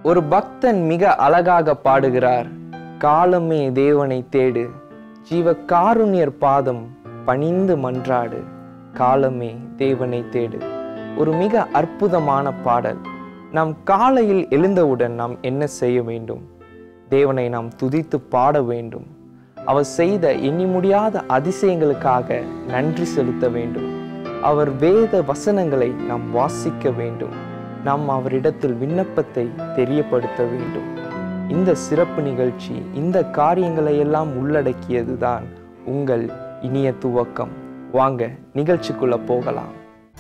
ஒரு பக்தன் மிக அழகாக பாடுகிறார் காலமே தேவனை தேடு ஜீவ காருண்யர் பாதம் பணிந்து மன்றாடு காலமே தேவனை தேடு ஒரு மிக அற்புதமான பாடல் நாம் காலையில் எழுந்தவுடன் நாம் என்ன செய்ய வேண்டும் தேவனை நாம் துதித்து பாட வேண்டும் அவர் செய்த எண்ணி முடியாத அதிசயங்களுக்காக நன்றி செலுத்த வேண்டும் அவர் வேத வசனங்களை நாம் வாசிக்க வேண்டும் நாம் அவரிடத்தில் விண்ணப்பத்தை தெரியப்படுத்த வேண்டும் இந்த சிறப்பு நிகழ்ச்சி இந்த காரியங்களை எல்லாம் உள்ளடக்கியதுதான் உங்கள் இனிய துவக்கம் வாங்க நிகழ்ச்சிக்குள்ள போகலாம்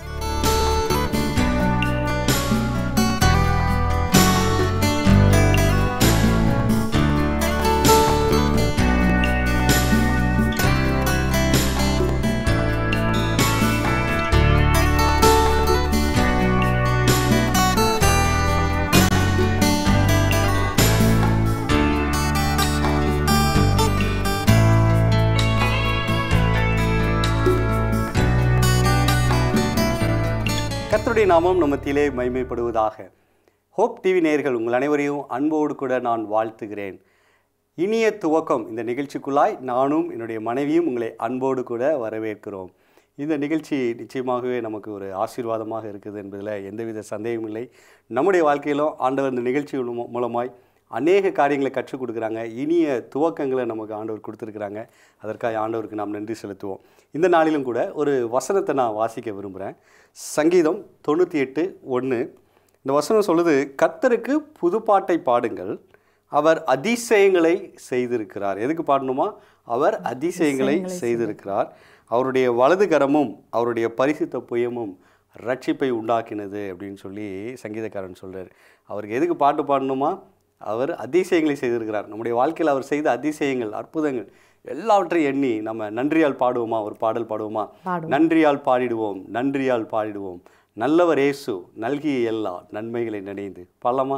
கர்த்தருடைய நாமம் நம்ம மத்தியிலே மைமைப்படுவதாக ஹோப் டிவி நேயர்கள் உங்கள் அனைவரையும் அன்போடு கூட நான் வாழ்த்துகிறேன் இனிய துவக்கம் இந்த நிகழ்ச்சிக்குள்ளாய் நானும் என்னுடைய மனைவியும் உங்களை அன்போடு கூட வரவேற்கிறோம் இந்த நிகழ்ச்சி நிச்சயமாகவே நமக்கு ஒரு ஆசீர்வாதமாக இருக்குது என்பதில் எந்தவித சந்தேகமும் இல்லை நம்முடைய வாழ்க்கையிலும் ஆண்டவர் இந்த நிகழ்ச்சி மூலமா- மூலமாய் அநேக காரியங்களை கற்றுக் கொடுக்குறாங்க இனிய துவக்கங்களை நமக்கு ஆண்டவர் கொடுத்துருக்குறாங்க அதற்காக ஆண்டவருக்கு நாம் நன்றி செலுத்துவோம் இந்த நாளிலும் கூட ஒரு வசனத்தை நான் வாசிக்க விரும்புகிறேன் சங்கீதம் தொண்ணூற்றி எட்டு ஒன்று இந்த வசனம் சொல்லுது கர்த்தருக்கு புதுப்பாட்டை பாடுங்கள் அவர் அதிசயங்களை செய்திருக்கிறார் எதுக்கு பாடணுமா அவர் அதிசயங்களை செய்திருக்கிறார் அவருடைய வலது கரமும் அவருடைய பரிசுத்த புயமும் ரட்சிப்பை உண்டாக்கினது அப்படின்னு சொல்லி சங்கீதக்காரன் சொல்றார் அவருக்கு எதுக்கு பாட்டு பாடணுமா அவர் அதிசயங்களை செய்திருக்கிறார் நம்முடைய வாழ்க்கையில் அவர் செய்த அதிசயங்கள் அற்புதங்கள் எல்லாவற்றையும் எண்ணி நம்ம நன்றியால் பாடுவோமா ஒரு பாடல் பாடுவோமா நன்றியால் பாடிடுவோம் நன்றியால் பாடிடுவோம் நல்லவர் இயேசு நல்கிய எல்லா நன்மைகளை நினைந்து பாடலாமா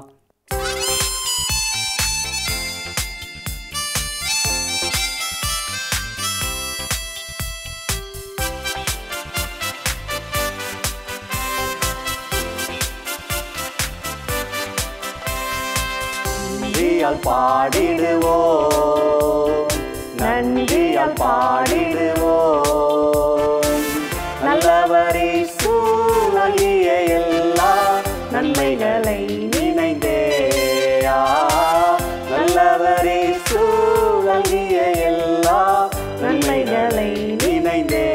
நன்றியால் பாடிடுவோம் நன்றியால் பாடிடுவோம் நல்லவரே சூழலிய எல்லா நன்மைகளை நினைந்தே ஆ, நல்லவரே சூழலிய எல்லா நன்மைகளை நினைந்தே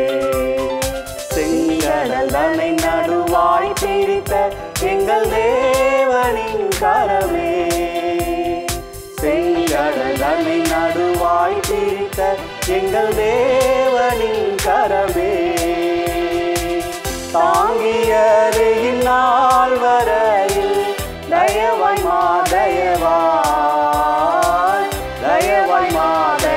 செங்கடல் தன்னை நடுவாய் பிரித்த எங்கள் தேவனின் கரமே செங்கடல் தன்னை நடுவாய் பிரித்த எங்கள் தேவனின் கரமே தாங்கியது இந்நாள் வரையில் தயவாய் மா தயவாய் தயவாய் மா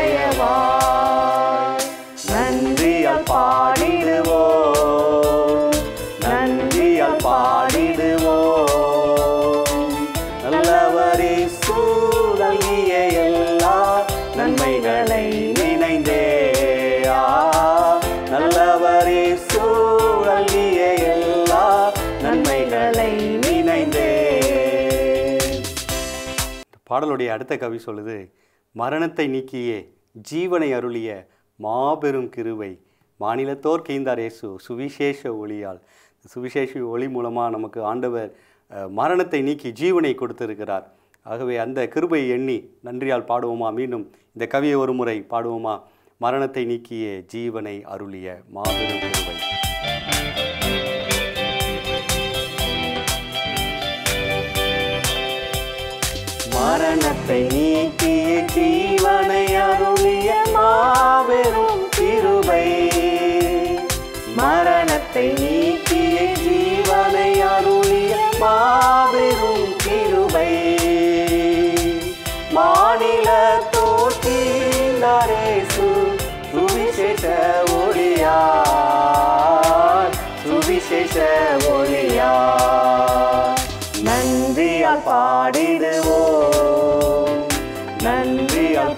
தயவாய் நன்றியால் பாடிடுவோம் நன்றியால் பாடிடுவோம் நல்லவரே சூழலிய எல்லா நன்மைகளை நினைந்தே ஆ, நல்லவரே சூழலிய எல்லா நன்மைகளை நினைந்தே பாடலுடைய அடுத்த கவி சொல்லுது மரணத்தை நீக்கியே ஜீவனை அருளிய மாபெரும் கிருவை மாநிலத்தோர் கீந்தார் இயேசு சுவிசேஷ ஒளியால் சுவிசேஷ ஒளி மூலமாக நமக்கு ஆண்டவர் அஹ், மரணத்தை நீக்கி ஜீவனை கொடுத்திருக்கிறார் ஆகவே அந்த கிருபை எண்ணி நன்றியால் பாடுவோமா மீண்டும் இந்த கவியை ஒரு முறை பாடுவோமா மரணத்தை நீக்கிய ஜீவனை அருளிய மாபெரும் கிருபை மரணத்தை நீக்கிய ஜீவனை அருளிய மாபெரும் கிருபை மரணத்தை நீக்கிய ஜீவனை அருளிய மாபெரும் கிருபை மாநில தோற்றினாரேசு சுவிசேஷ ஒளியார் சுவிசேஷ ஒளியார் நன்றியால் பாடிடுவோம் நன்றியால்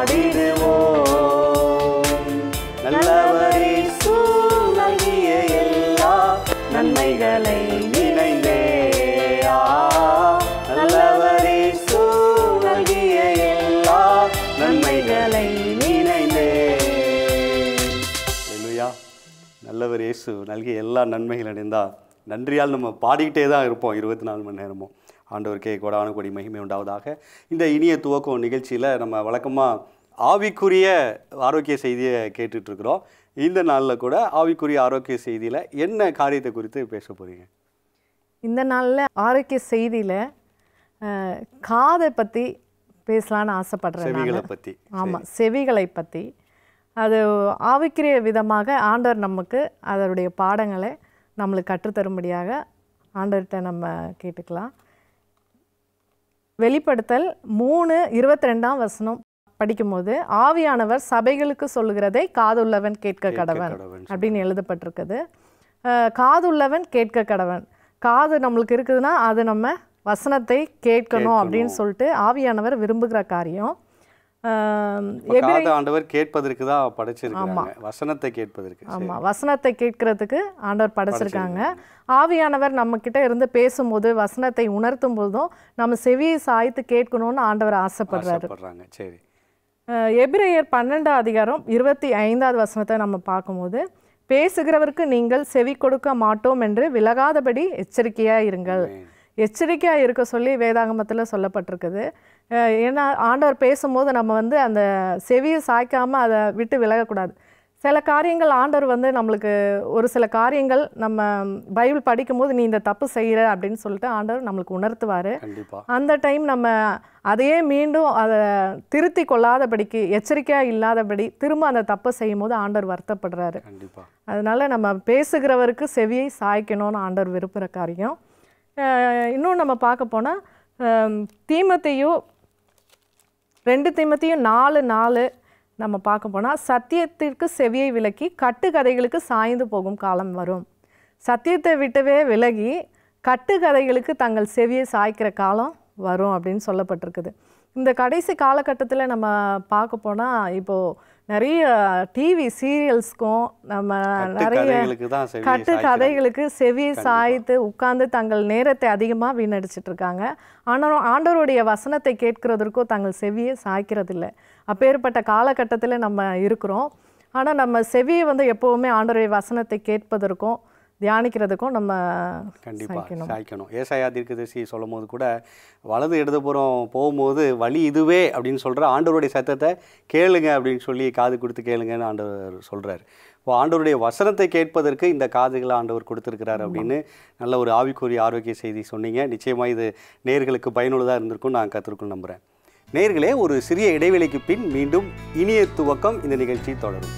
பாடிடுவோம் நல்லவரே சூழலிய எல்லா நன்மைகளை நினைந்தே ஆ, நல்ல இயேசு நல்கிய எல்லா நன்மைகள் அடைந்தால் நன்றியால் நம்ம பாடிக்கிட்டே தான் இருப்போம் இருபத்தி நாலு மணி நேரமும் ஆண்டவருக்கே கொடான கொடி மகிமை உண்டாவதாக இந்த இனிய துவக்கம் நிகழ்ச்சியில் நம்ம வழக்கமாக ஆவிக்குரிய ஆரோக்கிய செய்தியை கேட்டுட்டு இருக்கிறோம் இந்த நாளில் கூட ஆவிக்குரிய ஆரோக்கிய செய்தியில் என்ன காரியத்தை குறித்து பேச போகிறீங்க இந்த நாளில் ஆரோக்கிய செய்தியில் காதை பற்றி பேசலான்னு ஆசைப்படுறேன் செவிகளை நான் பற்றி ஆமாம் செவிகளை பற்றி அது ஆவிக்குரிய விதமாக ஆண்டவர் நமக்கு அதனுடைய பாடங்களை நம்மளுக்கு கற்றுத்தரும்படியாக ஆண்டவர்கிட்ட நம்ம கேட்டுக்கலாம் வெளிப்படுத்தல் மூணு இருபத்தி ரெண்டாம் வசனம் படிக்கும்போது ஆவியானவர் சபைகளுக்கு சொல்லுகிறதை காதுள்ளவன் கேட்க கடவன் கடவன் அப்படின்னு எழுதப்பட்டிருக்குது அஹ், காதுள்ளவன் கேட்க கடவன் காது நம்மளுக்கு இருக்குதுன்னா அது நம்ம வசனத்தை கேட்கணும் அப்படின்னு சொல்லிட்டு ஆவியானவர் விரும்புகிற காரியம் அஹ், இப்ப காது ஆண்டவர் கேட்பதற்கு தான் படைச்சிருக்காங்க வசனத்தை கேட்பதற்கு சரி. ஆமாம் வசனத்தை கேட்கறதுக்கு ஆண்டவர் படைச்சிருக்காங்க ஆவியானவர் நம்ம கிட்ட இருந்து பேசும்போது வசனத்தை உணர்த்தும் போதும் நம்ம செவியை சாய்த்து கேட்கணும்னு ஆண்டவர் ஆசைப்படுறாரு ஆசைப்படுறாங்க சரி அஹ் எபிரெயர் பன்னெண்டாம் அதிகாரம் இருபத்தி ஐந்தாவது வசனத்தை நம்ம பார்க்கும்போது பேசுகிறவருக்கு நீங்கள் செவி கொடுக்க மாட்டோம் என்று விலகாதபடி எச்சரிக்கையாக இருங்கள் எச்சரிக்கையாக இருக்க சொல்லி வேதாகமத்தில் சொல்லப்பட்டிருக்குது அஹ் ஏன்னா ஆண்டவர் பேசும்போது நம்ம வந்து அந்த செவியை சாய்க்காமல் அதை விட்டு விலகக்கூடாது சில காரியங்கள் ஆண்டவர் வந்து நம்மளுக்கு ஒரு சில காரியங்கள் நம்ம பைபிள் படிக்கும்போது நீ இந்த தப்பு செய்கிற அப்படின்னு சொல்லிட்டு ஆண்டவர் நம்மளுக்கு உணர்த்துவார் கண்டிப்பா அந்த டைம் நம்ம அதையே மீண்டும் அதை திருத்தி கொள்ளாதபடிக்கு எச்சரிக்கையாக இல்லாதபடி திரும்ப அந்த தப்பை செய்யும் போது ஆண்டவர் வருத்தப்படுறாரு கண்டிப்பா அதனால நம்ம பேசுகிறவருக்கு செவியை சாய்க்கணும்னு ஆண்டவர் விரும்புகிற காரியம் அஹ் இன்னும் நம்ம பார்க்க போனால் தீமத்தையும் ரெண்டு தீமத்தையும் நாலு நாலு நம்ம பார்க்க போனால் சத்தியத்திற்கு செவியை விலக்கி கட்டுக்கதைகளுக்கு சாய்ந்து போகும் காலம் வரும் சத்தியத்தை விட்டவே விலகி கட்டுக்கதைகளுக்கு தங்கள் செவியை சாய்க்கிற காலம் வரும் அப்படின்னு சொல்லப்பட்டிருக்குது இந்த கடைசி காலகட்டத்தில் நம்ம பார்க்க போனால் இப்போது நிறைய டிவி சீரியல்ஸ்க்கும் நம்ம நிறைய கதைகளுக்கு தான் செவி கட்டு கதைகளுக்கு செவியை சாய்த்து உட்கார்ந்து தங்கள் நேரத்தை அதிகமாக வீணடிச்சிட்டு இருக்காங்க ஆனாலும் ஆண்டவருடைய வசனத்தை கேட்கிறதற்கோ தங்கள் செவியை சாய்க்கிறதில்ல அப்பேற்பட்ட காலகட்டத்தில் நம்ம இருக்கிறோம் ஆனால் நம்ம செவியை வந்து எப்போவுமே ஆண்டவருடைய வசனத்தை கேட்பதற்கும் தியானிக்கிறதுக்கும் நம்ம கண்டிப்பா சாய்க்கணும். சாய்க்கணும் ஏசாயா தீர்க்கதரிசி சொல்லும் போது கூட வலது இடதுபுறம் போகும்போது வழி இதுவே அப்படின்னு சொல்ற ஆண்டவருடைய சத்தத்தை கேளுங்க அப்படின்னு சொல்லி காது கொடுத்து கேளுங்கன்னு ஆண்டவர் சொல்றாரு இப்போ ஆண்டவருடைய வசனத்தை கேட்பதற்கு இந்த காதுகளை ஆண்டவர் கொடுத்துருக்கிறார் அப்படின்னு நல்ல ஒரு ஆவிக்குரிய ஆரோக்கிய செய்தி சொன்னீங்க நிச்சயமா இது நேர்களுக்கு பயனுள்ளதாக இருந்திருக்கும் நான் கற்றுருக்கும் நம்புறேன் நேர்களே ஒரு சிறிய இடைவெளிக்கு பின் மீண்டும் இனிய துவக்கம் இந்த நிகழ்ச்சி தொடரும்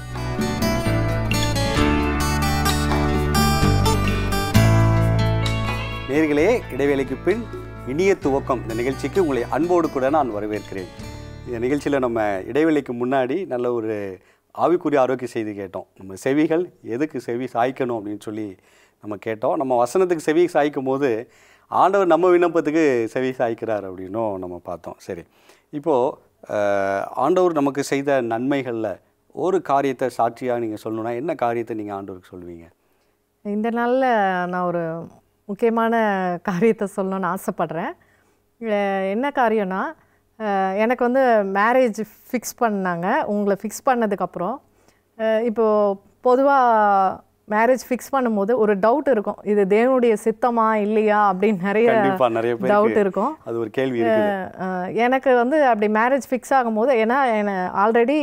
நேர்களே இடைவேளைக்கு பின் இனிய துவக்கம் இந்த நிகழ்ச்சிக்கு உங்களை அன்போடு கூட நான் வரவேற்கிறேன் இந்த நிகழ்ச்சியில் நம்ம இடைவேளைக்கு முன்னாடி நல்ல ஒரு ஆவிக்குரிய ஆரோக்கிய செய்தி கேட்டோம் நம்ம செவிகள் எதுக்கு செவி சாய்க்கணும் அப்படின்னு சொல்லி நம்ம கேட்டோம் நம்ம வசனத்துக்கு செவி சாய்க்கும் போது ஆண்டவர் நம்ம விண்ணப்பத்துக்கு செவி சாய்க்கிறார் அப்படின்னும் நம்ம பார்த்தோம் சரி இப்போது ஆண்டவர் நமக்கு செய்த நன்மைகளில் ஒரு காரியத்தை சாட்சியாக நீங்கள் சொல்லணும்னா என்ன காரியத்தை நீங்கள் ஆண்டவருக்கு சொல்லுவீங்க இந்த நாளில் நான் ஒரு முக்கியமான காரியத்தை சொல்லணும்னு ஆசைப்பட்றேன் அஹ் என்ன காரியம்னா அஹ் எனக்கு வந்து மேரேஜ் ஃபிக்ஸ் பண்ணாங்க உங்களை ஃபிக்ஸ் பண்ணதுக்கப்புறம் இப்போது பொதுவாக மேரேஜ் ஃபிக்ஸ் பண்ணும்போது ஒரு டவுட் இருக்கும் இது தேவனுடைய சித்தமா இல்லையா அப்படின்னு நிறைய கண்டிப்பா நிறைய டவுட் பேருக்கு இருக்கும் அது ஒரு கேள்வி இருக்குது அஹ் எனக்கு வந்து அப்படி மேரேஜ் ஃபிக்ஸ் ஆகும்போது ஏன்னா என்னை ஆல்ரெடி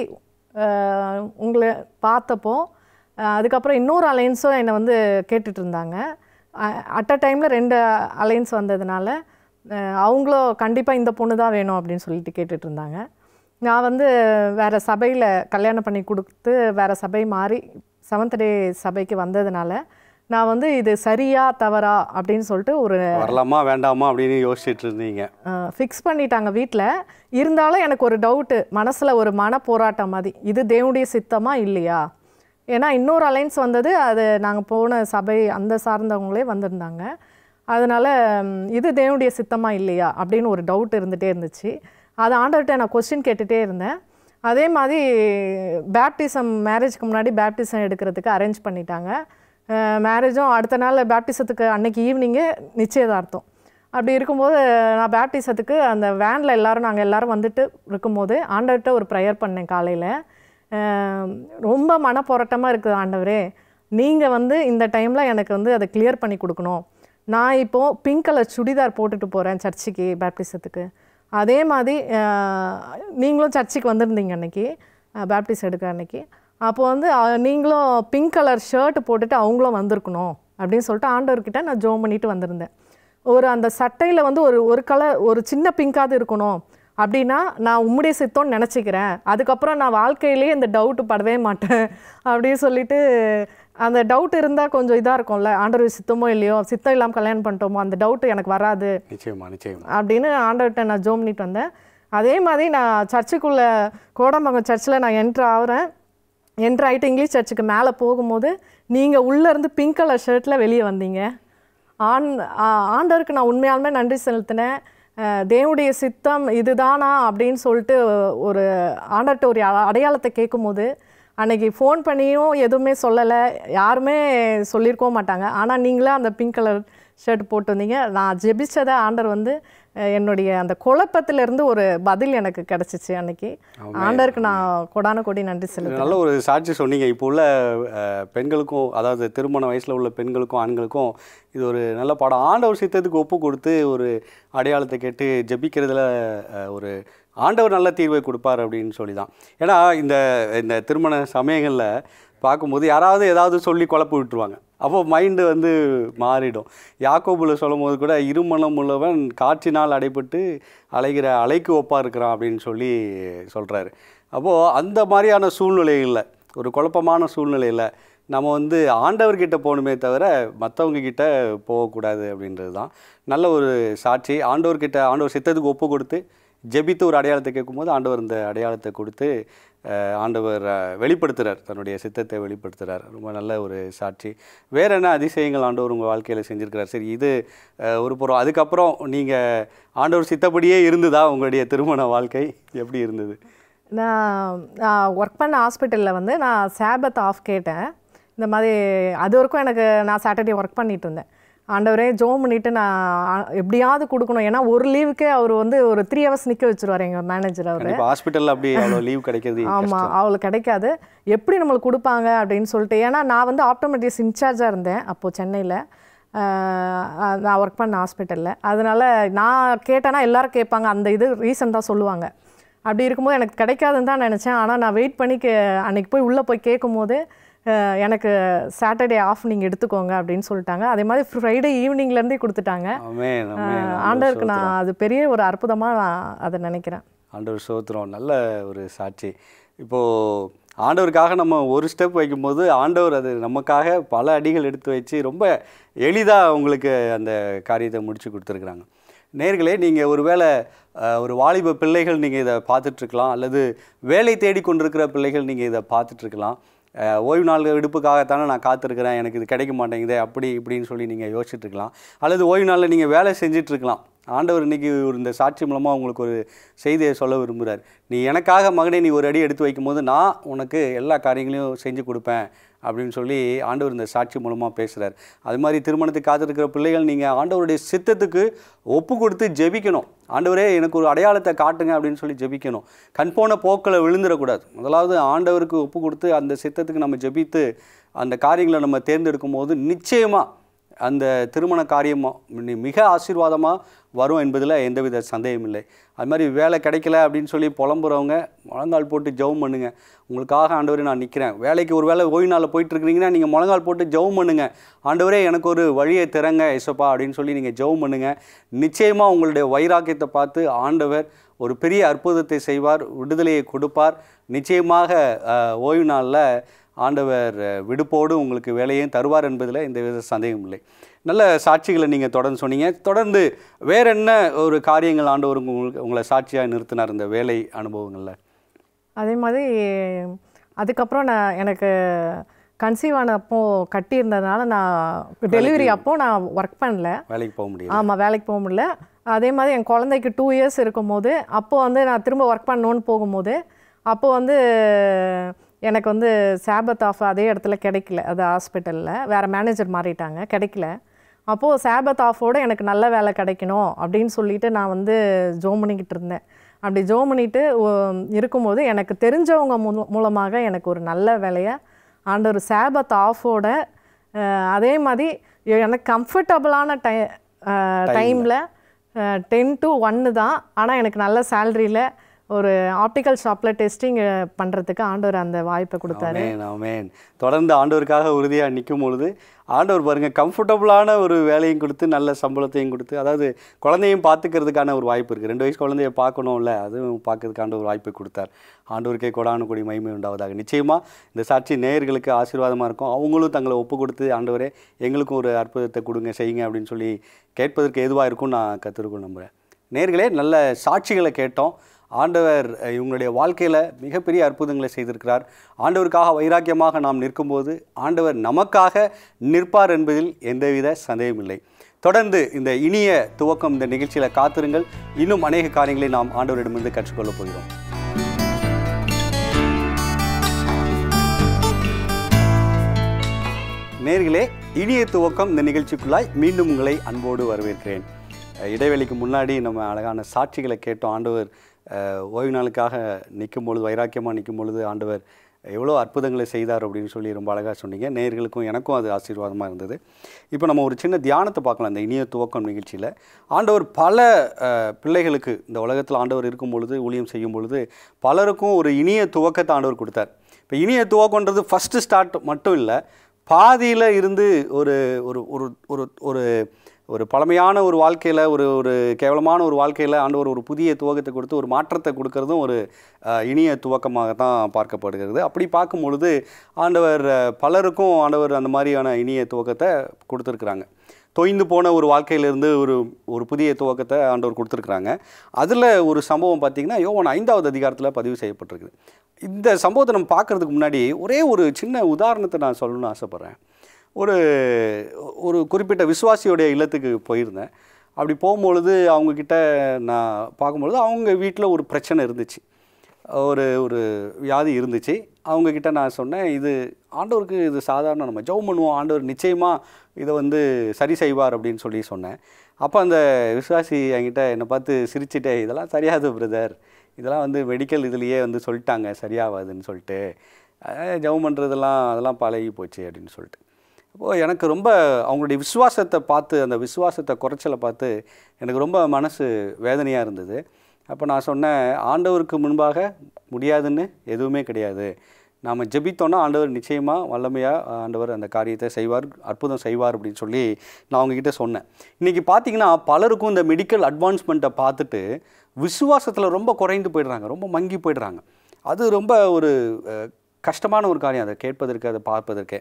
உங்களை பார்த்தப்போ அஹ் அதுக்கப்புறம் இன்னொரு அலைன்ஸும் என்னை வந்து கேட்டுட்டு இருந்தாங்க அட் அ டைமில் ரெண்டு அலைன்ஸ் வந்ததுனால அஹ் அவங்களும் கண்டிப்பாக இந்த பொண்ணு தான் வேணும் அப்படின்னு சொல்லிட்டு கேட்டுட்டு இருந்தாங்க நான் வந்து வேறு சபையில் கல்யாணம் பண்ணி கொடுத்து வேறு சபை மாறி செவன்த் டே சபைக்கு வந்ததுனால நான் வந்து இது சரியா தவறா அப்படின்னு சொல்லிட்டு ஒரு வரலாமா வேண்டாமா அப்படின்னு யோசிச்சுட்டு இருந்தீங்க ஃபிக்ஸ் பண்ணிட்டாங்க வீட்டில் இருந்தாலும் எனக்கு ஒரு டவுட்டு மனசில் ஒரு மன போராட்டம் மாதிரி இது தேவனுடைய சித்தமா இல்லையா ஏன்னா இன்னொரு அலைன்ஸ் வந்தது அது நாங்கள் போன சபை அந்த சார்ந்தவங்களே வந்திருந்தாங்க அதனால் இது தேவனுடைய சித்தமா இல்லையா அப்படின்னு ஒரு டவுட் இருந்துகிட்டே இருந்துச்சு அது ஆண்டவர்கிட்ட நான் கொஸ்டின் கேட்டுகிட்டே இருந்தேன் அதே மாதிரி பேப்டிசம் மேரேஜ்க்கு முன்னாடி பேப்டிசம் எடுக்கிறதுக்கு அரேஞ்ச் பண்ணிட்டாங்க மேரேஜும் அடுத்த நாள் பேப்டிசத்துக்கு அன்னைக்கு ஈவினிங்கே நிச்சயதார்த்தம் அப்படி இருக்கும்போது நான் பேப்டிசத்துக்கு அந்த வேனில் எல்லாரும் நாங்கள் எல்லாரும் வந்துட்டு இருக்கும்போது ஆண்டவர்கிட்ட ஒரு ப்ரேயர் பண்ணேன் காலையில் ரொம்ப மனப்போராட்டமாக இருக்குது ஆண்டவரே நீங்கள் வந்து இந்த டைமில் எனக்கு வந்து அதை கிளியர் பண்ணி கொடுக்கணும் நான் இப்போது பிங்க் கலர் சுடிதார் போட்டுட்டு போகிறேன் சர்ச்சுக்கு பேப்டிசத்துக்கு அதே மாதிரி அஹ், நீங்களும் சர்ச்சுக்கு வந்திருந்தீங்க அன்னைக்கு பேப்டிஸ் எடுக்க அன்னைக்கு அப்போ வந்து அஹ், நீங்களும் பிங்க் கலர் ஷர்ட் போட்டுட்டு அவங்களும் வந்திருக்கணும் அப்படின்னு சொல்லிட்டு ஆண்டவர்கிட்ட நான் ஜோம் பண்ணிட்டு வந்திருந்தேன் ஒரு அந்த சட்டையில் வந்து ஒரு ஒரு கலர் ஒரு சின்ன பிங்காவது இருக்கணும் அப்படின்னா நான் உம்முடைய சித்தம்னு நினச்சிக்கிறேன் அதுக்கப்புறம் நான் வாழ்க்கையிலேயே இந்த டவுட்டு படவே மாட்டேன் அப்படின்னு சொல்லிட்டு அந்த டவுட் இருந்தால் கொஞ்சம் இதாக இருக்கும்ல ஆண்டவர் சித்தமோ இல்லையோ சித்தம் இல்லாமல் கல்யாணம் பண்ணிட்டோமோ அந்த டவுட் எனக்கு வராது நிச்சயமா நிச்சயமா அப்படின்னு ஆண்டவர்கிட்ட நான் ஜோம் பண்ணிட்டு வந்தேன் அதே மாதிரி நான் சர்ச்சுக்குள்ளே கோடம்பங்கம் சர்ச்சில் நான் என்ட்ரு ஆகிறேன் என்ட்ரு ஆகிட்டு இங்கிலீஷ் சர்ச்சுக்கு மேலே போகும்போது நீங்கள் உள்ளேருந்து பிங்க் கலர் ஷர்ட்டில் வெளியே வந்தீங்க ஆண் ஆ- ஆண்டவருக்கு நான் உண்மையாலுமே நன்றி செலுத்தினேன் அஹ் தேவனுடைய சித்தம் இதுதானா அப்படின்னு சொல்லிட்டு ஒரு ஆண்டர்கிட்ட ஒரு அ- அடையாளத்தை கேட்கும்போது அன்னைக்கு ஃபோன் பண்ணியும் எதுவுமே சொல்லலை யாருமே சொல்லியிருக்கவும் மாட்டாங்க ஆனால் நீங்களே அந்த பிங்க் கலர் ஷர்ட் போட்டு வந்தீங்க நான் ஜெபிச்சதை ஆண்டர் வந்து அஹ், என்னுடைய அந்த குழப்பத்திலிருந்து ஒரு பதில் எனக்கு கிடச்சிச்சு அன்னைக்கு ஆண்டருக்கு நான் கொடான கொடி நன்றி செலுத்துறேன் நல்ல ஒரு சாட்சி சொன்னீங்க இப்போ உள்ள அஹ், பெண்களுக்கும் அதாவது திருமண வயசில் உள்ள பெண்களுக்கும் ஆண்களுக்கும் இது ஒரு நல்ல பாடம் ஆண்டவர் சித்தத்துக்கு ஒப்பு கொடுத்து ஒரு அடையாளத்தை கேட்டு ஜெபிக்கிறதுல அஹ், ஒரு ஆண்டவர் நல்ல தீர்வை கொடுப்பார் அப்படின்னு சொல்லி தான் ஏன்னா இந்த இந்த திருமண சமயங்களில் பார்க்கும்போது யாராவது ஏதாவது சொல்லி குழப்பி விட்டுருவாங்க அப்போ மைண்டு வந்து மாறிடும் யாக்கோபுல சொல்லும் போது கூட இருமணம் உள்ளவன் காற்றினால் அடைபட்டு அலைகிற அலைக்கு ஒப்பா இருக்கிறான் அப்படின்னு சொல்லி சொல்கிறாரு அப்போது அந்த மாதிரியான சூழ்நிலைகளில் ஒரு குழப்பமான சூழ்நிலையில் நம்ம வந்து ஆண்டவர்கிட்ட போகணுமே தவிர மற்றவங்க கிட்ட போகக்கூடாது அப்படின்றது தான் நல்ல ஒரு சாட்சி ஆண்டவர்கிட்ட ஆண்டவர் சித்தத்துக்கு ஒப்பு கொடுத்து ஜெபித்து ஒரு அடையாளத்தை கேட்கும்போது ஆண்டவர் இந்த அடையாளத்தை கொடுத்து அஹ், ஆண்டவர் அஹ், வெளிப்படுத்துறார் தன்னுடைய சித்தத்தை வெளிப்படுத்துறார் ரொம்ப நல்ல ஒரு சாட்சி வேற என்ன அதிசயங்கள் ஆண்டவர் உங்கள் வாழ்க்கையில் செஞ்சுருக்கிறார் சரி இது அஹ், ஒரு புறம் அதுக்கப்புறம் நீங்கள் ஆண்டவர் சித்தப்படியே இருந்ததா உங்களுடைய திருமண வாழ்க்கை எப்படி இருந்தது நான் நான் ஒர்க் பண்ண ஹாஸ்பிட்டலில் வந்து நான் சேபத் ஆஃப் கேட்டேன் இந்த மாதிரி அது வரைக்கும் எனக்கு நான் சாட்டர்டே ஒர்க் பண்ணிட்டு இருந்தேன் ஆண்டவரே ஜோம் பண்ணிட்டு நான் ஆ- எப்படியாவது கொடுக்கணும் ஏன்னா ஒரு லீவுக்கே அவர் வந்து ஒரு த்ரீ ஹவர்ஸ் நிற்க வச்சிருவார் எங்கள் மேனேஜர் அவர் கண்டிப்பாக ஹாஸ்பிட்டலில் அப்படி அவ்வளோ லீவ் கிடைக்கிறது ஆமாம் அவளுக்கு கிடைக்காது எப்படி நம்மளுக்கு கொடுப்பாங்க அப்படின்னு சொல்லிட்டு ஏன்னா நான் வந்து ஆப்டோமெட்டிக்ஸ் இன்சார்ஜாக இருந்தேன் அப்போது சென்னையில் நான் ஒர்க் பண்ண ஹாஸ்பிட்டலில் அதனால் நான் கேட்டேன்னா எல்லாரும் கேட்பாங்க அந்த இது ரீசன் தான் சொல்லுவாங்க அப்படி இருக்கும்போது எனக்கு கிடைக்காதுன்னு தான் நினச்சேன் ஆனால் நான் வெயிட் பண்ணி கே அன்றைக்கி போய் உள்ளே போய் கேட்கும்போது அஹ், எனக்கு சாட்டர்டே ஆஃப் நீங்கள் எடுத்துக்கோங்க அப்படின்னு சொல்லிட்டாங்க அதே மாதிரி ஃப்ரைடே ஈவினிங்லேருந்தே கொடுத்துட்டாங்க ஆமென், ஆமென். அஹ், ஆண்டவருக்கு நான் அது பெரிய ஒரு அற்புதமாக நான் அதை நினைக்கிறேன் ஆண்டவர் சோத்திரம் நல்ல ஒரு சாட்சி இப்போது ஆண்டவருக்காக நம்ம ஒரு ஸ்டெப் வைக்கும்போது ஆண்டவர் அது நமக்காக பல அடிகள் எடுத்து வச்சு ரொம்ப எளிதாக உங்களுக்கு அந்த காரியத்தை முடிச்சு கொடுத்துருக்குறாங்க நேர்களே நீங்கள் ஒருவேளை அஹ், ஒரு வாலிப பிள்ளைகள் நீங்கள் இதை பார்த்துட்ருக்கலாம் அல்லது வேலை தேடி கொண்டிருக்கிற பிள்ளைகள் நீங்கள் இதை பார்த்துட்ருக்கலாம் அஹ், ஓய்வு நாள் விடுப்புக்காகத்தானே நான் காத்திருக்கிறேன் எனக்கு இது கிடைக்க மாட்டேங்குதே அப்படி இப்படின்னு சொல்லி நீங்கள் யோசிச்சுட்டு இருக்கலாம் அல்லது ஓய்வு நாளில் நீங்கள் வேலை செஞ்சுட்டு இருக்கலாம் ஆண்டவர் இன்னைக்கு ஒரு இந்த சாட்சி மூலமாக உங்களுக்கு ஒரு செய்தியை சொல்ல விரும்புகிறார் நீ எனக்காக மகனே நீ ஒரு அடி எடுத்து வைக்கும்போது நான் உனக்கு எல்லா காரியங்களையும் செஞ்சு கொடுப்பேன் அப்படின்னு சொல்லி ஆண்டவர் இந்த சாட்சி மூலமாக பேசுகிறார் அது மாதிரி திருமணத்துக்கு காத்திருக்கிற பிள்ளைகள் நீங்கள் ஆண்டவருடைய சித்தத்துக்கு ஒப்பு கொடுத்து ஜெபிக்கணும் ஆண்டவரே எனக்கு ஒரு அடையாளத்தை காட்டுங்க அப்படின்னு சொல்லி ஜெபிக்கணும் கண் போன போக்கில் விழுந்துடக்கூடாது முதலாவது ஆண்டவருக்கு ஒப்பு கொடுத்து அந்த சித்தத்துக்கு நம்ம ஜெபித்து அந்த காரியங்களை நம்ம தேர்ந்தெடுக்கும் போது நிச்சயமாக அந்த திருமண காரியம் மி- மிக ஆசீர்வாதமாக வரும் என்பதில் எந்தவித சந்தேகம் இல்லை அது மாதிரி வேலை கிடைக்கல அப்படின்னு சொல்லி புலம்புறவங்க முழங்கால் போட்டு ஜெபம் பண்ணுங்க உங்களுக்காக ஆண்டவரே நான் நிற்கிறேன் வேலைக்கு ஒரு வேலை ஓய்வு நாளில் போயிட்டு இருக்கிறீங்கன்னா நீங்கள் முழங்கால் போட்டு ஜெபம் பண்ணுங்க ஆண்டவரே எனக்கு ஒரு வழியை திறங்க இசப்பா அப்படின்னு சொல்லி நீங்கள் ஜெபம் பண்ணுங்க நிச்சயமாக உங்களுடைய வைராக்கியத்தை பார்த்து ஆண்டவர் ஒரு பெரிய அற்புதத்தை செய்வார் விடுதலையை கொடுப்பார் நிச்சயமாக அஹ், ஓய்வு நாளில் ஆண்டவர் அஹ், விடுப்போடு உங்களுக்கு வேலையும் தருவார் என்பதில் எந்த வித சந்தேகம் இல்லை நல்ல சாட்சிகளை நீங்கள் தொடர்ந்து சொன்னீங்க தொடர்ந்து வேற என்ன ஒரு காரியங்கள் ஆண்டவர் உங்களுக்கு உங்களை சாட்சியாக நிறுத்தினார் இந்த வேலை அனுபவங்களில் அதே மாதிரி அதுக்கப்புறம் நான் எனக்கு கன்சீவ் ஆன அப்போ கட்டியிருந்ததுனால நான் டெலிவரி அப்போ நான் ஒர்க் பண்ணல வேலைக்கு போக முடியும் ஆமாம் வேலைக்கு போக முடியல அதே மாதிரி என் குழந்தைக்கு டூ இயர்ஸ் இருக்கும்போது அப்போ வந்து நான் திரும்ப ஒர்க் பண்ணணுன்னு போகும்போது அப்போ வந்து எனக்கு வந்து சாபத் ஆஃப் அதே இடத்துல கிடைக்கல அது ஹாஸ்பிட்டலில் வேறு மேனேஜர் மாறிட்டாங்க கிடைக்கல அப்போது சாபத் ஆஃபோட எனக்கு நல்ல வேலை கிடைக்கணும் அப்படின்னு சொல்லிட்டு நான் வந்து ஜோம் பண்ணிக்கிட்டு இருந்தேன் அப்படி ஜோம் பண்ணிட்டு ஒ- இருக்கும்போது எனக்கு தெரிஞ்சவங்க மூல- மூலமாக எனக்கு ஒரு நல்ல வேலையை ஆண்டவர் சேபத் ஆஃபோட அதே மாதிரி எனக்கு கம்ஃபர்டபுளான டை டைமில் டென் டு ஒன்று தான் ஆனால் எனக்கு நல்ல சேலரியில் ஒரு ஆப்டிக்கல் ஷாப்பில் டெஸ்டிங் பண்ணுறதுக்கு ஆண்டவர் அந்த வாய்ப்பை கொடுத்தாரு ஆமென் ஆமென் தொடர்ந்து ஆண்டவருக்காக உறுதியாக நிற்கும் பொழுது ஆண்டவர் பாருங்க கம்ஃபர்டபுளான ஒரு வேலையும் கொடுத்து நல்ல சம்பளத்தையும் கொடுத்து அதாவது குழந்தையும் பார்த்துக்கிறதுக்கான ஒரு வாய்ப்பு இருக்குது ரெண்டு வயசு குழந்தைய பார்க்கணும்ல அதுவும் பார்க்கறதுக்கான ஒரு வாய்ப்பை கொடுத்தார் ஆண்டவருக்கே கொடான கொடி மகிமை உண்டாவதாக நிச்சயமாக இந்த சாட்சி நேயர்களுக்கு ஆசீர்வாதமாக இருக்கும் அவங்களும் தங்களை ஒப்பு கொடுத்து ஆண்டவரே எங்களுக்கும் ஒரு அற்புதத்தை கொடுங்க செய்யுங்க அப்படின்னு சொல்லி கேட்பதற்கு எதுவாக இருக்கும்னு நான் கற்றுருக்கோம் நம்புகிறேன் நேர்களே நல்ல சாட்சிகளை கேட்டோம் ஆண்டவர் அஹ், இவங்களுடைய வாழ்க்கையில் மிகப்பெரிய அற்புதங்களை செய்திருக்கிறார் ஆண்டவருக்காக வைராக்கியமாக நாம் நிற்கும்போது ஆண்டவர் நமக்காக நிற்பார் என்பதில் எந்தவித சந்தேகமில்லை தொடர்ந்து இந்த இனிய துவக்கம் இந்த நிகழ்ச்சியில் காத்திருங்கள் இன்னும் அநேக காரியங்களை நாம் ஆண்டவரிடமிருந்து கற்றுக்கொள்ளப் போகிறோம் நேர்களே இனிய துவக்கம் இந்த நிகழ்ச்சிக்குள்ளாய் மீண்டும் உங்களை அன்போடு வரவேற்கிறேன் அஹ் இடைவெளிக்கு முன்னாடி நம்ம அழகான சாட்சிகளை கேட்டோம் ஆண்டவர் அஹ், ஓய்வு நாளுக்காக நிற்கும் பொழுது வைராக்கியமாக நிற்கும் பொழுது ஆண்டவர் எவ்வளோ அற்புதங்களை செய்தார் அப்படின்னு சொல்லி ரொம்ப அழகாக சொன்னீங்க நேயர்களுக்கும் எனக்கும் அது ஆசீர்வாதமாக இருந்தது இப்போ நம்ம ஒரு சின்ன தியானத்தை பார்க்கலாம் இந்த இனிய துவக்கம் நிகழ்ச்சியில் ஆண்டவர் பல அஹ், பிள்ளைகளுக்கு இந்த உலகத்தில் ஆண்டவர் இருக்கும் பொழுது ஊழியம் செய்யும் பொழுது பலருக்கும் ஒரு இனிய துவக்கத்தை ஆண்டவர் கொடுத்தார் இப்போ இனிய துவக்கன்றது ஃபஸ்ட்டு ஸ்டார்ட் மட்டும் இல்லை பாதியில் இருந்து ஒரு ஒரு ஒரு ஒரு ஒரு ஒரு பழமையான ஒரு வாழ்க்கையில் ஒரு ஒரு கேவலமான ஒரு வாழ்க்கையில் ஆண்டவர் ஒரு புதிய துவக்கத்தை கொடுத்து ஒரு மாற்றத்தை கொடுக்கறதும் ஒரு அஹ், இனிய துவக்கமாக தான் பார்க்கப்படுகிறது அப்படி பார்க்கும் பொழுது ஆண்டவர் அஹ், பலருக்கும் ஆண்டவர் அந்த மாதிரியான இனிய துவக்கத்தை கொடுத்துருக்குறாங்க தொய்ந்து போன ஒரு வாழ்க்கையிலேருந்து ஒரு ஒரு புதிய துவக்கத்தை ஆண்டவர் கொடுத்துருக்குறாங்க அதில் ஒரு சம்பவம் பார்த்திங்கன்னா யோவான் ஐந்தாவது அதிகாரத்தில் பதிவு செய்யப்பட்டிருக்குது இந்த சம்பவத்தை நம்ம பார்க்குறதுக்கு முன்னாடி ஒரே ஒரு சின்ன உதாரணத்தை நான் சொல்லணும்னு ஆசைப்பட்றேன் ஒரு ஒரு குறிப்பிட்ட விசுவாசியோடைய இல்லத்துக்கு போயிருந்தேன் அப்படி போகும்பொழுது அவங்கக்கிட்ட நான் பார்க்கும்பொழுது அவங்க வீட்டில் ஒரு பிரச்சனை இருந்துச்சு ஒரு ஒரு வியாதி இருந்துச்சு அவங்கக்கிட்ட நான் சொன்னேன் இது ஆண்டவருக்கு இது சாதாரண நம்ம ஜெபம் பண்ணுவோம் ஆண்டவர் நிச்சயமாக இதை வந்து சரி செய்வார் அப்படின்னு சொல்லி சொன்னேன் அப்போ அந்த விசுவாசி என்கிட்ட என்னை பார்த்து சிரிச்சிட்டே இதெல்லாம் சரியாது பிரதர் இதெல்லாம் வந்து மெடிக்கல் இதுலேயே வந்து சொல்லிட்டாங்க சரியாகாதுன்னு சொல்லிட்டு அஹ் ஜெபம் பண்ணுறதெல்லாம் அதெல்லாம் பழகி போச்சு அப்படின்னு சொல்லிட்டு அப்போது எனக்கு ரொம்ப அவங்களுடைய விசுவாசத்தை பார்த்து அந்த விசுவாசத்தை குறைச்சலை பார்த்து எனக்கு ரொம்ப மனசு வேதனையாக இருந்தது அப்போ நான் சொன்னேன் ஆண்டவருக்கு முன்பாக முடியாதுன்னு எதுவுமே கிடையாது நாம் ஜெபித்தோன்னா ஆண்டவர் நிச்சயமாக வல்லமையாக ஆண்டவர் அந்த காரியத்தை செய்வார் அற்புதம் செய்வார் அப்படின்னு சொல்லி நான் அவங்கக்கிட்ட சொன்னேன் இன்றைக்கி பார்த்தீங்கன்னா பலருக்கும் இந்த மெடிக்கல் அட்வான்ஸ்மெண்ட்டை பார்த்துட்டு விசுவாசத்தில் ரொம்ப குறைந்து போயிடுறாங்க ரொம்ப மங்கி போயிடுறாங்க அது ரொம்ப ஒரு அஹ், கஷ்டமான ஒரு காரியம் அதை கேட்பதற்கு அதை பார்ப்பதற்கு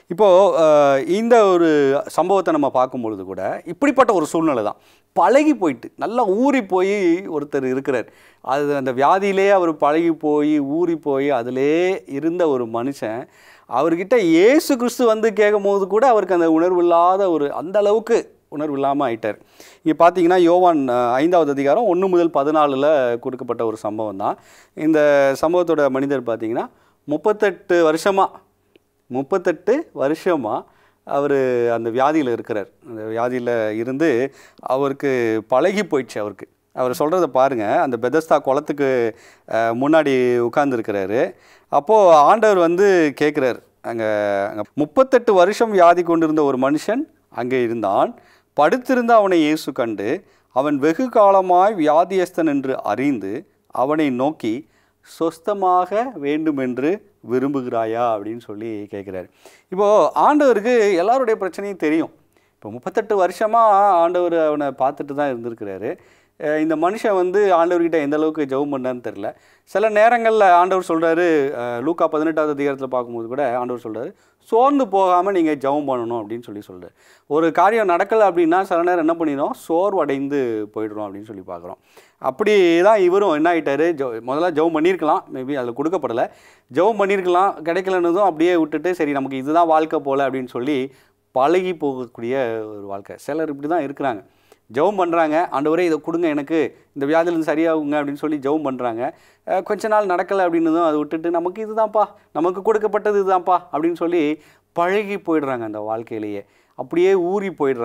இப்போது இந்த ஒரு சம்பவத்தை நம்ம பார்க்கும் பொழுது கூட இப்படிப்பட்ட ஒரு சூழ்நிலை தான் பழகி போயிட்டு நல்லா ஊறி போய் ஒருத்தர் இருக்கிறார் அது அந்த வியாதியிலே அவர் பழகி போய் ஊறி போய் அதிலே இருந்த ஒரு மனுஷன் அவர்கிட்ட இயேசு கிறிஸ்து வந்து கேட்கும் போது கூட அவருக்கு அந்த உணர்வு இல்லாத ஒரு அந்த அளவுக்கு உணர்வு இல்லாமல் ஆயிட்டார் இங்கே பார்த்தீங்கன்னா யோவான் அஹ், ஐந்தாவது அதிகாரம் ஒன்று முதல் பதினாலில் கொடுக்கப்பட்ட ஒரு சம்பவம் தான் இந்த சம்பவத்தோட மனிதர் பார்த்தீங்கன்னா முப்பத்தெட்டு வருஷமாக முப்பத்தெட்டு வருஷமாக அவர் அந்த வியாதியில் இருக்கிறார் அந்த வியாதியில் இருந்து அவருக்கு பழகி போயிடுச்சு அவருக்கு அவர் சொல்கிறத பாருங்கள் அந்த பெதஸ்தா குளத்துக்கு அஹ், முன்னாடி உட்கார்ந்துருக்கிறாரு அப்போது ஆண்டவர் வந்து கேட்குறார் அங்கே அங்கே முப்பத்தெட்டு வருஷம் வியாதி கொண்டிருந்த ஒரு மனுஷன் அங்கே இருந்தான் படுத்திருந்த அவனை இயேசு கண்டு அவன் வெகு காலமாய் வியாதியஸ்தன் என்று அறிந்து அவனை நோக்கி சொஸ்தமாக வேண்டுமென்று விரும்புகிறாயா அப்படின்னு சொல்லி கேட்குறாரு இப்போது ஆண்டவருக்கு எல்லாருடைய பிரச்சனையும் தெரியும் இப்போ முப்பத்தெட்டு வருஷமாக ஆண்டவர் அவனை பார்த்துட்டு தான் இருந்திருக்கிறாரு அஹ் இந்த மனுஷன் வந்து ஆண்டவர்கிட்ட எந்த அளவுக்கு ஜெபம் பண்ணான்னு தெரில சில நேரங்களில் ஆண்டவர் சொல்கிறாரு லூக்கா பதினெட்டாவது அதிகாரத்தில் பார்க்கும்போது கூட ஆண்டவர் சொல்கிறாரு சோர்ந்து போகாமல் நீங்கள் ஜெபம் பண்ணணும் அப்படின்னு சொல்லி சொல்கிறார் ஒரு காரியம் நடக்கலை அப்படின்னா சில நேரம் என்ன பண்ணிடும் சோர்வடைந்து போயிடுறோம் அப்படின்னு சொல்லி பார்க்குறோம் அப்படி தான் இவரும் என்ன ஆகிட்டாரு ஜோ முதல்ல ஜெபம் பண்ணியிருக்கலாம் மேபி அதில் கொடுக்கப்படலை ஜெபம் பண்ணியிருக்கலாம் கிடைக்கலன்னதும் அப்படியே விட்டுட்டு சரி நமக்கு இதுதான் வாழ்க்கை போல் அப்படின்னு சொல்லி பழகி போகக்கூடிய ஒரு வாழ்க்கை சிலர் இப்படி தான் இருக்கிறாங்க ஜெபம் பண்ணுறாங்க ஆண்டவரே இதை கொடுங்க எனக்கு இந்த வியாதியிலேருந்து சரியாகுங்க அப்படின்னு சொல்லி ஜெபம் பண்ணுறாங்க அஹ் கொஞ்ச நாள் நடக்கலை அப்படின்னதும் அதை விட்டுட்டு நமக்கு இதுதான்ப்பா நமக்கு கொடுக்கப்பட்டது இதுதான்ப்பா அப்படின்னு சொல்லி பழகி போயிடுறாங்க அந்த வாழ்க்கையிலேயே அப்படியே ஊறி போயிடுறாங்க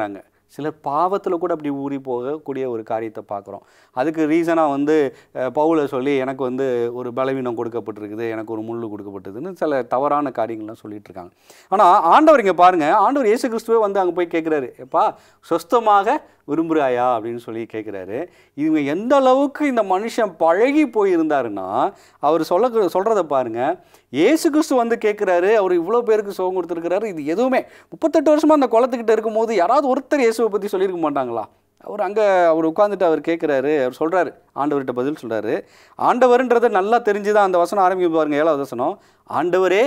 சிலர் பாவத்தில் கூட அப்படி ஊறி போகக்கூடிய ஒரு காரியத்தை பார்க்குறோம் அதுக்கு ரீசனாக வந்து அஹ், பவுலை சொல்லி எனக்கு வந்து ஒரு பலவீனம் கொடுக்கப்பட்டிருக்குது எனக்கு ஒரு முள்ளு கொடுக்கப்பட்டதுன்னு சில தவறான காரியங்கள்லாம் சொல்லிட்டு இருக்காங்க ஆனால் ஆண்டவர் இங்கே பாருங்கள் ஆண்டவர் இயேசு கிறிஸ்துவே வந்து அங்கே போய் கேட்குறாரு எப்பா சொஸ்தமாக விரும்புகிறாயா அப்படின்னு சொல்லி கேட்குறாரு இவங்க எந்த அளவுக்கு இந்த மனுஷன் பழகி போயிருந்தாருன்னா அவர் சொல்ல சொல்கிறத பாருங்க இயேசு கிறிஸ்து வந்து கேட்குறாரு அவர் இவ்வளோ பேருக்கு சுகம் கொடுத்துருக்கிறாரு இது எதுவுமே முப்பத்தெட்டு வருஷமாக அந்த குளத்துக்கிட்ட இருக்கும்போது யாராவது ஒருத்தர் இயேசுவை பற்றி சொல்லியிருக்க மாட்டாங்களா அவர் அங்கே அவர் உட்காந்துட்டு அவர் கேட்குறாரு அவர் சொல்கிறாரு ஆண்டவர்கிட்ட பதில் சொல்கிறாரு ஆண்டவர்ன்றதை நல்லா தெரிஞ்சு தான் அந்த வசனம் ஆரம்பிக்கும் பாருங்க ஏழாவது வசனம் ஆண்டவரே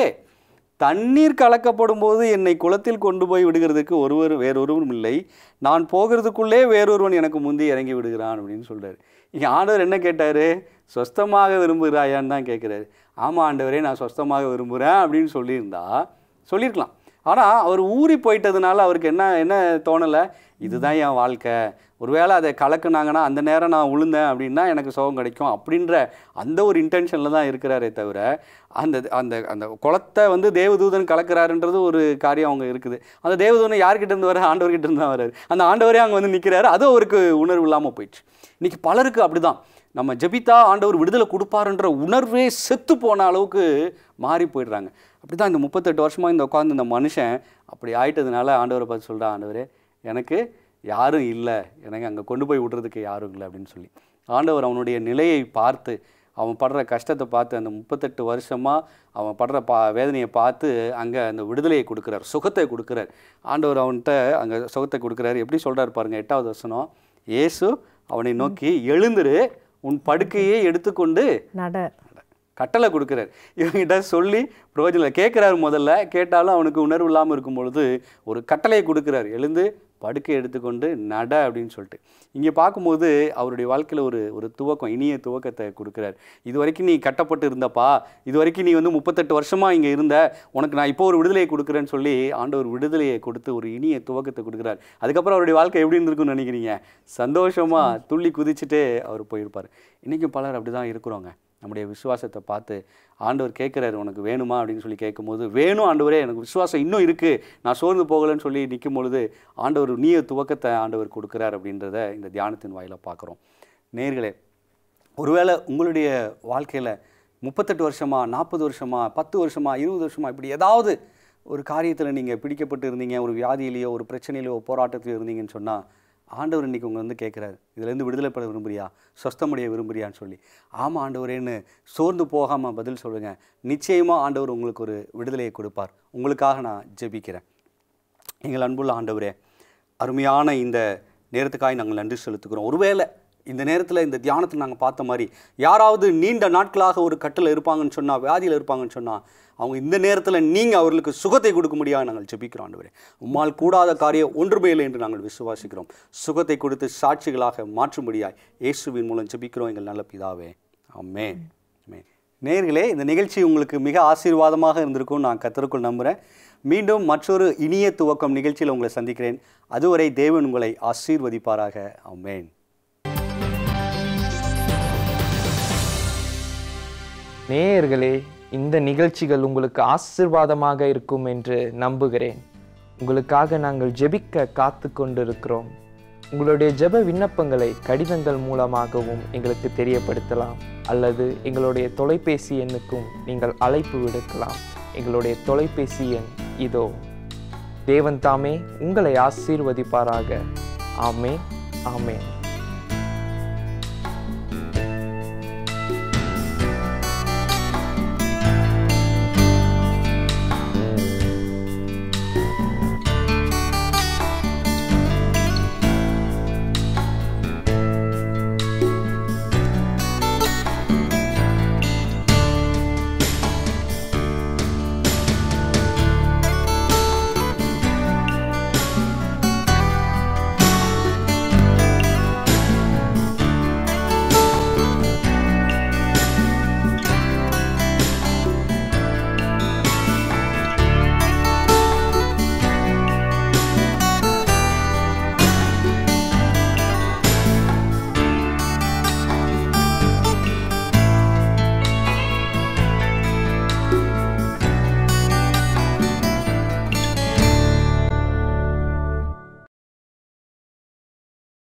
தண்ணீர் கலக்கப்படும் போது என்னை குளத்தில் கொண்டு போய் விடுகிறதுக்கு ஒருவர் வேறொருவரும் இல்லை நான் போகிறதுக்குள்ளே வேறொருவன் எனக்கு முந்தி இறங்கி விடுகிறான் அப்படின்னு சொல்றாரு இங்கே ஆண்டவர் என்ன கேட்டார் சொஸ்தமாக விரும்புகிறாயான்னு தான் கேட்குறாரு ஆமாம் ஆண்டவரே நான் சொஸ்தமாக விரும்புகிறேன் அப்படின்னு சொல்லியிருந்தா சொல்லியிருக்கலாம் ஆனால் அவர் ஊறி போயிட்டதுனால அவருக்கு என்ன என்ன தோணலை இதுதான் என் வாழ்க்கை ஒருவேளை அதை கலக்குனாங்கன்னா அந்த நேரம் நான் உளுந்தேன் அப்படின்னா எனக்கு சுகம் கிடைக்கும் அப்படின்ற அந்த ஒரு இன்டென்ஷனில் தான் இருக்கிறாரே தவிர அந்த அந்த அந்த குளத்தை வந்து தேவதூதன் கலக்கிறாருன்றது ஒரு காரியம் அவங்க இருக்குது அந்த தேவதூதன் யார்கிட்ட இருந்து வர ஆண்டவர்கிட்ட இருந்து தான் வராரு அந்த ஆண்டவரே அங்கே வந்து நிற்கிறாரு அது அவருக்கு உணர்வு இல்லாமல் போயிடுச்சு இன்னைக்கு பலருக்கு அப்படிதான் நம்ம ஜெபித்தா ஆண்டவர் விடுதலை கொடுப்பாருன்ற உணர்வே செத்து போன அளவுக்கு மாறி போயிடுறாங்க அப்படி தான் இந்த முப்பத்தெட்டு வருஷமாக இந்த உட்காந்து இந்த மனுஷன் அப்படி ஆயிட்டதுனால ஆண்டவரை பார்த்து சொல்கிறா ஆண்டவரே எனக்கு யாரும் இல்லை எனக்கு அங்கே கொண்டு போய் விடுறதுக்கு யாரும் இல்லை அப்படின்னு சொல்லி ஆண்டவர் அவனுடைய நிலையை பார்த்து அவன் படுற கஷ்டத்தை பார்த்து அந்த முப்பத்தெட்டு வருஷமாக அவன் படுற பா வேதனையை பார்த்து அங்கே அந்த விடுதலையை கொடுக்குறார் சுகத்தை கொடுக்குறார் ஆண்டவர் அவன்கிட்ட அங்கே சுகத்தை கொடுக்குறாரு எப்படி சொல்கிறார் பாருங்க எட்டாவது வசனம் இயேசு அவனை நோக்கி எழுந்துரு உன் படுக்கையை எடுத்துக்கொண்டு நட கட்டளை கொடுக்குறார் இவங்கிட்ட சொல்லி பிரயோஜனம் கேட்குறாரு முதல்ல கேட்டாலும் அவனுக்கு உணர்வு இல்லாமல் இருக்கும் பொழுது ஒரு கட்டளையை கொடுக்குறாரு எழுந்து படுக்கை எடுத்துக்கொண்டு நட அப்படின்னு சொல்லிட்டு இங்கே பார்க்கும்போது அவருடைய வாழ்க்கையில் ஒரு ஒரு துவக்கம் இனிய துவக்கத்தை கொடுக்குறாரு இது வரைக்கும் நீ கட்டப்பட்டு இருந்தப்பா இது வரைக்கும் நீ வந்து முப்பத்தெட்டு வருஷமாக இங்கே இருந்த உனக்கு நான் இப்போ ஒரு விடுதலையை கொடுக்குறேன்னு சொல்லி ஆண்டவர் விடுதலையை கொடுத்து ஒரு இனிய துவக்கத்தை கொடுக்குறாரு அதுக்கப்புறம் அவருடைய வாழ்க்கை எப்படி இருந்திருக்கும்னு நினைக்கிறீங்க சந்தோஷமாக துள்ளி குதிச்சுட்டே அவர் போயிருப்பார் இன்றைக்கும் பலர் அப்படி தான் இருக்கிறோங்க நம்முடைய விசுவாசத்தை பார்த்து ஆண்டவர் கேட்குறாரு உனக்கு வேணுமா அப்படின்னு சொல்லி கேட்கும்போது வேணும் ஆண்டவரே எனக்கு விசுவாசம் இன்னும் இருக்குது நான் சோர்ந்து போகலைன்னு சொல்லி நிற்கும் பொழுது ஆண்டவர் நீய துவக்கத்தை ஆண்டவர் கொடுக்குறார் அப்படின்றத இந்த தியானத்தின் வாயில பார்க்குறோம் நேர்களே ஒருவேளை உங்களுடைய வாழ்க்கையில் முப்பத்தெட்டு வருஷமா நாற்பது வருஷமா பத்து வருஷமா இருபது வருஷமா இப்படி ஏதாவது ஒரு காரியத்தில் நீங்கள் பிடிக்கப்பட்டு இருந்தீங்க ஒரு வியாதியிலையோ ஒரு பிரச்சனையிலையோ ஒரு போராட்டத்திலையோ இருந்தீங்கன்னு சொன்னால் ஆண்டவர் இன்னைக்கு உங்களை வந்து கேட்குறாரு இதுலேருந்து விடுதலை பெற விரும்புறியா சொஸ்தமுடைய விரும்புறியான்னு சொல்லி ஆமாம் ஆண்டவரேன்னு சோர்ந்து போகாமல் பதில் சொல்லுங்கள் நிச்சயமாக ஆண்டவர் உங்களுக்கு ஒரு விடுதலையை கொடுப்பார் உங்களுக்காக நான் ஜெபிக்கிறேன் எங்கள் அன்புள்ள ஆண்டவரே அருமையான இந்த நேரத்துக்காக நாங்கள் நன்றி செலுத்துகிறோம் ஒருவேளை இந்த நேரத்தில் இந்த தியானத்தில் நாங்கள் பார்த்த மாதிரி யாராவது நீண்ட நாட்களாக ஒரு கட்டில் இருப்பாங்கன்னு சொன்னால் வியாதியில் இருப்பாங்கன்னு சொன்னால் அவங்க இந்த நேரத்தில் நீங்கள் அவர்களுக்கு சுகத்தை கொடுக்க முடியாது நாங்கள் ஜெபிக்கிறோம் ஆண்டவரே உம்மால் கூடாத காரியம் ஒன்றுமே இல்லை என்று நாங்கள் விசுவாசிக்கிறோம் சுகத்தை கொடுத்து சாட்சிகளாக மாற்றும்படியாய் இயேசுவின் மூலம் ஜெபிக்கிறோம் எங்கள் நல்ல பிதாவே ஆமென் ஆமென் நேர்களே இந்த நிகழ்ச்சி உங்களுக்கு மிக ஆசீர்வாதமாக இருந்திருக்கும் நான் கத்தருக்குள் நம்புகிறேன் மீண்டும் மற்றொரு இனிய துவக்கம் நிகழ்ச்சியில் உங்களை சந்திக்கிறேன் அதுவரை தேவன் உங்களை ஆசீர்வதிப்பாராக ஆமென் நேயர்களே இந்த நிகழ்ச்சிகள் உங்களுக்கு ஆசிர்வாதமாக இருக்கும் என்று நம்புகிறேன் உங்களுக்காக நாங்கள் ஜெபிக்க காத்து கொண்டிருக்கிறோம் உங்களுடைய ஜெப விண்ணப்பங்களை கடிதங்கள் மூலமாகவும் எங்களுக்கு தெரியப்படுத்தலாம் அல்லது எங்களுடைய தொலைபேசி எண்ணுக்கும் நீங்கள் அழைப்பு விடுக்கலாம் எங்களுடைய தொலைபேசி எண் இதோ தேவன் தாமே உங்களை ஆசீர்வதிப்பாராக ஆமே ஆமென்